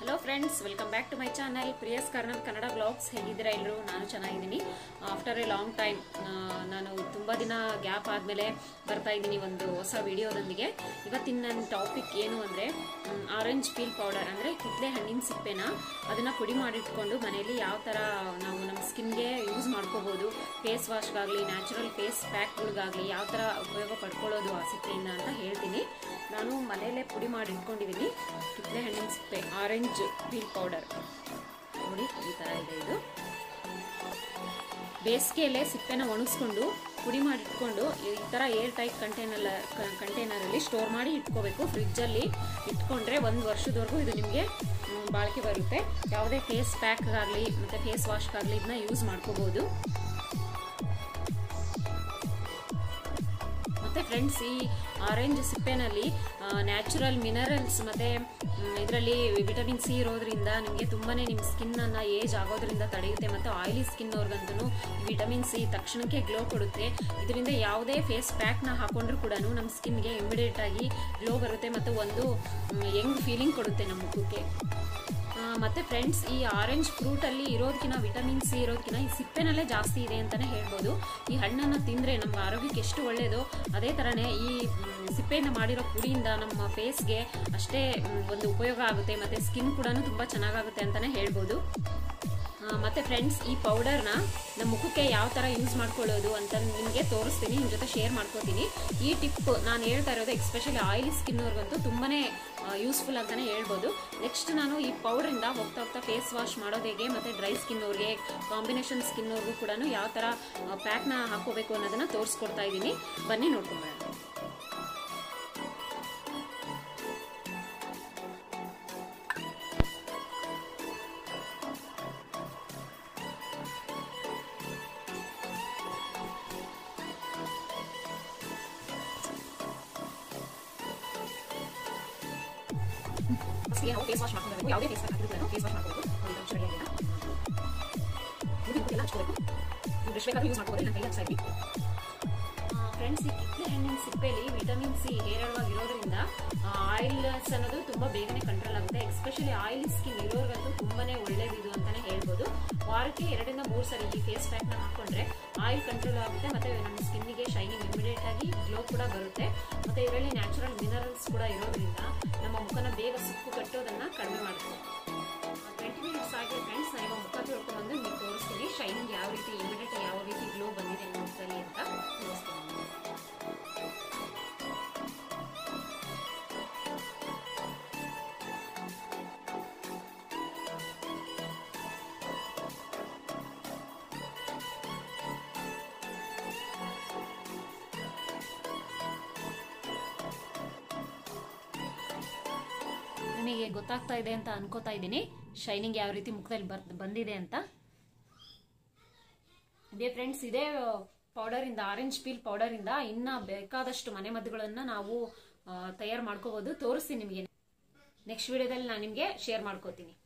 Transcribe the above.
hello friends welcome back to my channel Priyas ಕರ್ನಲ್ Kannada blogs ಹೇಗಿದ್ದೀರಾ ಎಲ್ಲರೂ ನಾನು ಚೆನ್ನಾಗಿದ್ದೀನಿ ಆಫ್ಟರ್ ಎ ಲಾಂಗ್ ಟೈಮ್ ನಾನು ತುಂಬ ದಿನ ಗ್ಯಾಪ್ ಆದಮೇಲೆ ಬರ್ತಾ ಇದ್ದೀನಿ ಒಂದು ಹೊಸ ವಿಡಿಯೋದೊಂದಿಗೆ ಇವತ್ತಿನ ನನ್ನ ಟಾಪಿಕ್ ಏನು ಅಂದರೆ ಆರೆಂಜ್ ಪೀಲ್ ಪೌಡರ್ ಅಂದರೆ ಕಿತ್ಲೆ ಹಣ್ಣಿನ ಸಿಪ್ಪೆನ ಅದನ್ನು ಪುಡಿ ಮಾಡಿಟ್ಕೊಂಡು ಮನೆಯಲ್ಲಿ ಯಾವ ಥರ ನಾವು ನಮ್ಮ ಸ್ಕಿನ್ಗೆ ಯೂಸ್ ಮಾಡ್ಕೋಬೋದು ಫೇಸ್ ವಾಶ್ಗಾಗಲಿ ನ್ಯಾಚುರಲ್ ಫೇಸ್ ಪ್ಯಾಕ್ಗಳಿಗಾಗಲಿ ಯಾವ ಥರ ಉಪಯೋಗ ಪಡ್ಕೊಳ್ಳೋದು ಆ ಸಿಪ್ಪೆಯಿಂದ ಅಂತ ಹೇಳ್ತೀನಿ ನಾನು ಮನೆಯಲ್ಲೇ ಪುಡಿ ಮಾಡಿ ಇಟ್ಕೊಂಡಿದ್ದೀನಿ ಕಿತ್ಲೆ ಹಣ್ಣಿನ ಸಿಪ್ಪೆ ಆರೆಂಜ್ ಪೀಲ್ ಪೌಡರ್ ನೋಡಿ ಈ ಥರ ಇದೆ ಇದು ಬೇಸಿಗೆಯಲ್ಲೇ ಸಿಪ್ಪೆನ ಒಣಗಿಸ್ಕೊಂಡು ಪುಡಿ ಮಾಡಿ ಇಟ್ಕೊಂಡು ಈ ಥರ ಏರ್ ಟೈಟ್ ಕಂಟೈನರ್ ಕಂಟೈನರಲ್ಲಿ ಸ್ಟೋರ್ ಮಾಡಿ ಇಟ್ಕೋಬೇಕು ಫ್ರಿಜ್ಜಲ್ಲಿ ಇಟ್ಕೊಂಡ್ರೆ ಒಂದು ವರ್ಷದವರೆಗೂ ಇದು ನಿಮಗೆ ಬಾಳಿಕೆ ಬರುತ್ತೆ ಯಾವುದೇ ಫೇಸ್ ಪ್ಯಾಕ್ಗಾಗಲಿ ಮತ್ತು ಫೇಸ್ ವಾಶ್ಗಾಗಲಿ ಇದನ್ನ ಯೂಸ್ ಮಾಡ್ಕೋಬೋದು ಮತ್ತು ಫ್ರೆಂಡ್ಸ್ ಈ ಆರೆಂಜ್ ಸಿಪ್ಪೆನಲ್ಲಿ ನ್ಯಾಚುರಲ್ ಮಿನರಲ್ಸ್ ಮತ್ತು ಇದರಲ್ಲಿ ವಿಟಮಿನ್ ಸಿ ಇರೋದ್ರಿಂದ ನಿಮಗೆ ತುಂಬಾ ನಿಮ್ಮ ಸ್ಕಿನ್ನನ್ನು ಏಜ್ ಆಗೋದ್ರಿಂದ ತಡೆಯುತ್ತೆ ಮತ್ತು ಆಯಿಲಿ ಸ್ಕಿನ್ ಅವ್ರಿಗಂತೂ ವಿಟಮಿನ್ ಸಿ ತಕ್ಷಣಕ್ಕೆ ಗ್ಲೋ ಕೊಡುತ್ತೆ ಇದರಿಂದ ಯಾವುದೇ ಫೇಸ್ ಪ್ಯಾಕ್ನ ಹಾಕೊಂಡ್ರೂ ಕೂಡ ನಮ್ಮ ಸ್ಕಿನ್ಗೆ ಇಮಿಡಿಯೇಟ್ ಆಗಿ ಗ್ಲೋ ಬರುತ್ತೆ ಮತ್ತು ಒಂದು ಯಂಗ್ ಫೀಲಿಂಗ್ ಕೊಡುತ್ತೆ ನಮ್ಮ ಮುಖಕ್ಕೆ ಮತ್ತು ಫ್ರೆಂಡ್ಸ್ ಈ ಆರೆಂಜ್ ಫ್ರೂಟಲ್ಲಿ ಇರೋದಕ್ಕಿಂತ ವಿಟಮಿನ್ ಸಿ ಇರೋದಕ್ಕಿಂತ ಈ ಸಿಪ್ಪೆನಲ್ಲೇ ಜಾಸ್ತಿ ಇದೆ ಅಂತಲೇ ಹೇಳ್ಬೋದು ಈ ಹಣ್ಣನ್ನು ತಿಂದರೆ ನಮ್ಮ ಆರೋಗ್ಯಕ್ಕೆ ಎಷ್ಟು ಒಳ್ಳೆಯದು ಅದೇ ಥರನೇ ಈ ಸಿಪ್ಪೆಯಿಂದ ಮಾಡಿರೋ ಪುಡಿಯಿಂದ ನಮ್ಮ ಫೇಸ್ಗೆ ಅಷ್ಟೇ ಒಂದು ಉಪಯೋಗ ಆಗುತ್ತೆ ಮತ್ತು ಸ್ಕಿನ್ ಕೂಡ ತುಂಬ ಚೆನ್ನಾಗಾಗುತ್ತೆ ಅಂತಲೇ ಹೇಳ್ಬೋದು ಮತ್ತು ಫ್ರೆಂಡ್ಸ್ ಈ ಪೌಡರ್ನ ನಮ್ಮ ಮುಖಕ್ಕೆ ಯಾವ ಥರ ಯೂಸ್ ಮಾಡ್ಕೊಳ್ಳೋದು ಅಂತ ನಿಮಗೆ ತೋರಿಸ್ತೀನಿ ನಿಮ್ಮ ಜೊತೆ ಶೇರ್ ಮಾಡ್ಕೋತೀನಿ ಈ ಟಿಪ್ ನಾನು ಹೇಳ್ತಾ ಇರೋದು ಎಕ್ಸ್ಪೆಷಲಿ ಆಯಿಲಿ ಸ್ಕಿನ್ನವ್ರಿಗಂತೂ ತುಂಬಾ ಯೂಸ್ಫುಲ್ ಅಂತಲೇ ಹೇಳ್ಬೋದು ನೆಕ್ಸ್ಟ್ ನಾನು ಈ ಪೌಡ್ರಿಂದ ಹೋಗ್ತಾ ಹೋಗ್ತಾ ಫೇಸ್ ವಾಶ್ ಮಾಡೋದು ಹೇಗೆ ಮತ್ತು ಡ್ರೈ ಸ್ಕಿನ್ ಅವ್ರಿಗೆ ಕಾಂಬಿನೇಷನ್ ಸ್ಕಿನ್ ಅವ್ರಿಗೂ ಕೂಡ ಯಾವ ಥರ ಪ್ಯಾಕ್ನ ಹಾಕೋಬೇಕು ಅನ್ನೋದನ್ನು ತೋರಿಸ್ಕೊಡ್ತಾ ಇದ್ದೀನಿ ಬನ್ನಿ ನೋಡ್ಕೊಂಬರೋಣ ಫಸ್ಟ್ಗೆ ನಾವು ಫೇಸ್ ವಾಶ್ ಮಾಡ್ಕೊಬೇಕು ಯಾವುದೇ ಫೇಸ್ ಪ್ಯಾಕ್ ಹಾಕಿದ್ರು ಫೇಸ್ ವಾಶ್ ಮಾಡ್ಕೋಬೇಕು ನೋಡಿ ಅಂಶ ರೆಡಿ ಆಗಿದೆ ಮುಗಿದು ಎಲ್ಲ ಹಚ್ಕೋಬೇಕು ನೀವು ಬ್ರಷ್ ಬೇಕಾದ್ರೂ ಯೂಸ್ ಮಾಡ್ಕೋಬೋದು ನಾನು ಕೈ ಹಚ್ತಾ ಇದ್ವಿ ಫ್ರೆಂಡ್ಸ್ ಈ ಕಿತ್ತಳೆ ಹಣ್ಣಿನ ಸಿಪ್ಪೆಲಿ ವಿಟಮಿನ್ ಸಿ ಹೇರಳವಾಗಿರೋದ್ರಿಂದ ಆಯಿಲ್ಸ್ ಅನ್ನೋದು ತುಂಬ ಬೇಗನೆ ಕಂಟ್ರೋಲ್ ಆಗುತ್ತೆ ಎಸ್ಪೆಷಲಿ ಆಯಿಲ್ ಸ್ಕಿನ್ ಇರೋರ್ಗಂತೂ ತುಂಬಾನೇ ಒಳ್ಳೇದು ಇದು ಅಂತಾನೆ ಹೇಳ್ಬೋದು ವಾರಕ್ಕೆ ಎರಡರಿಂದ ಮೂರು ಸರಿ ಈ ಫೇಸ್ ಪ್ಯಾಕ್ನ ಹಾಕೊಂಡ್ರೆ ಆಯಿಲ್ ಕಂಟ್ರೋಲ್ ಆಗುತ್ತೆ ಮತ್ತೆ ನಮ್ಮ ಸ್ಕಿನ್ನಿಗೆ ಶೈನಿಂಗ್ ಇಮಿಡಿಯೇಟ್ ಆಗಿ ಗ್ಲೋ ಕೂಡ ಬರುತ್ತೆ ಮತ್ತೆ ಇದರಲ್ಲಿ ನ್ಯಾಚುರಲ್ ಮಿನರಲ್ಸ್ ಕೂಡ ಇರೋದ್ರಿಂದ ನಮ್ಮ ಮುಖನ ಬೇಗ ಸುಕ್ಕು ಕಟ್ಟೋದನ್ನ ಕಡಿಮೆ ಮಾಡುತ್ತೆ ಟ್ವೆಂಟಿ ಮಿನಿಟ್ಸ್ ಆಗಿ ಫ್ರೆಂಡ್ಸ್ ನಾನು ಮುಖ ತೊಳ್ಕೊಂಡ್ಬಂದು ನಿಮಗೆ ತೋರಿಸ್ತೀನಿ ಶೈನಿಂಗ್ ಯಾವ ರೀತಿ ಇಮಿಡಿಯೇಟ್ ಯಾವ ರೀತಿ ಗ್ಲೋ ಬಂದಿದೆ ಮುಖದಲ್ಲಿ ಅಂತ ತೋರಿಸ್ತೀನಿ ನಿಮಗೆ ಗೊತ್ತಾಗ್ತಾ ಇದೆ ಅಂತ ಅನ್ಕೋತಾ ಇದ್ದೀನಿ ಶೈನಿಂಗ್ ಯಾವ ರೀತಿ ಮುಖದಲ್ಲಿ ಬರ್ ಬಂದಿದೆ ಅಂತ ಇದೇ ಫ್ರೆಂಡ್ಸ್ ಇದೇ ಪೌಡರ್ ಇಂದ ಆರೆಂಜ್ ಪೀಲ್ ಪೌಡರ್ ಇಂದ ಇನ್ನ ಬೇಕಾದಷ್ಟು ಮನೆ ಮದ್ದುಗಳನ್ನ ನಾವು ತಯಾರು ಮಾಡ್ಕೋಬಹುದು ತೋರಿಸ್ತೀನಿ ನಿಮಗೆ ನೆಕ್ಸ್ಟ್ ವಿಡಿಯೋದಲ್ಲಿ ನಾನು ನಿಮಗೆ ಶೇರ್ ಮಾಡ್ಕೋತೀನಿ